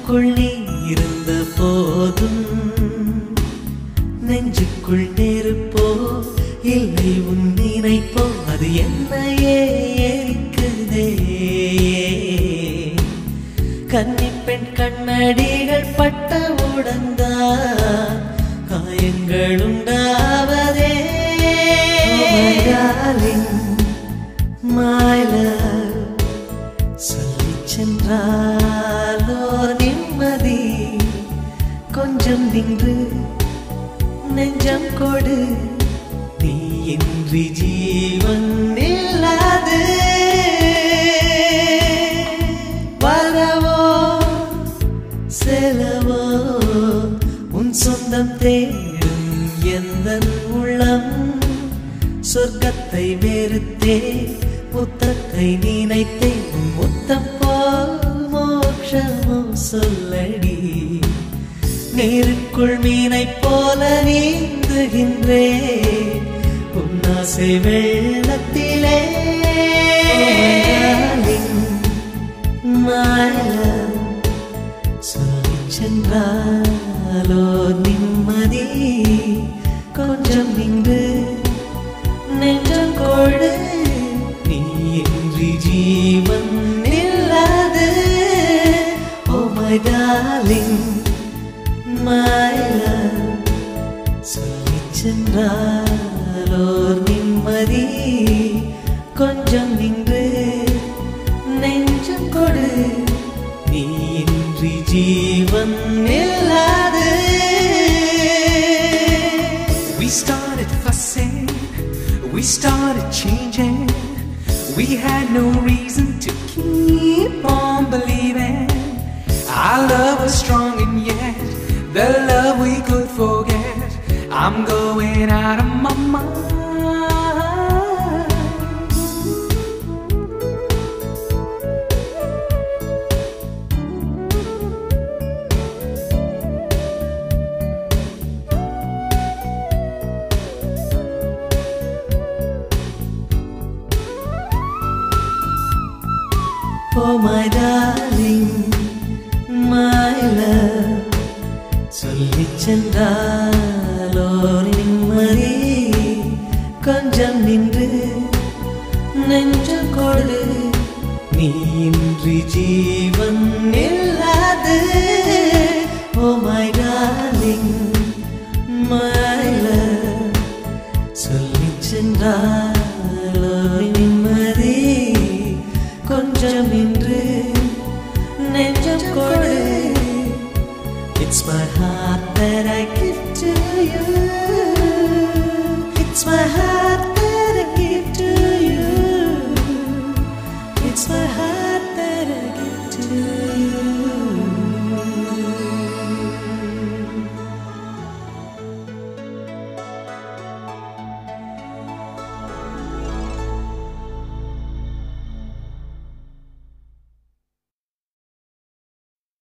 கண்ணுக்குள் நீ இருந்த போதும் நெஞ்சுக்குள் நெருப்போ இல்லை உன் நினைப்போ அது என்னையே எரிக்குதே கன்னிப்பெண் கண்ணடிகள் பட்ட உடந்தான் காயங்கள் உண்டாவதே மாயில சொல்லி சென்றாலோ நிம்மதி கொஞ்சம் நின்று நெஞ்சம் கொடு நீ இன்றி ஜீவன் இல்லாது வரவோ செலவோ உன் சொந்தம் தேடும் எந்த உள்ளம் சொர்க்கத்தை வெறுத்தே முத்தத்தை நினைத்தே உன் முத்தம் போல் மோட்சமோ சொல்லடி நீருக்குள் மீனைப் போல நீந்துகின்றே உன்னாசை வெள்ளத்திலே மாய சொல்லி சென்றாலோ நிம்மதி கொஞ்சம் நின்று நெஞ்சம் கொடு நீ இன்றி ஜீவன் இல்லாது oh my darling my love சொல்லி சென்றாலோ நிம்மதி கொஞ்சம் நின்று நெஞ்சம் கொடு நீ இன்றி ஜீவன் இல்லாது We started fussing, we started changing. We had no reason to keep on believing. Our love was strong and yet the love we could forget. I'm going out of my mind. Oh my darling, my love சொல்லி சென்றாலோ நிம்மதி கொஞ்சம் நின்று நெஞ்சம் கொடு நீ இன்றி ஜீவன் இல்லாது oh my darling my love சொல்லி சென்றாலோ நிம்மதி கொஞ்சம் இன்று நெஞ்சம் கொடு It's my heart that I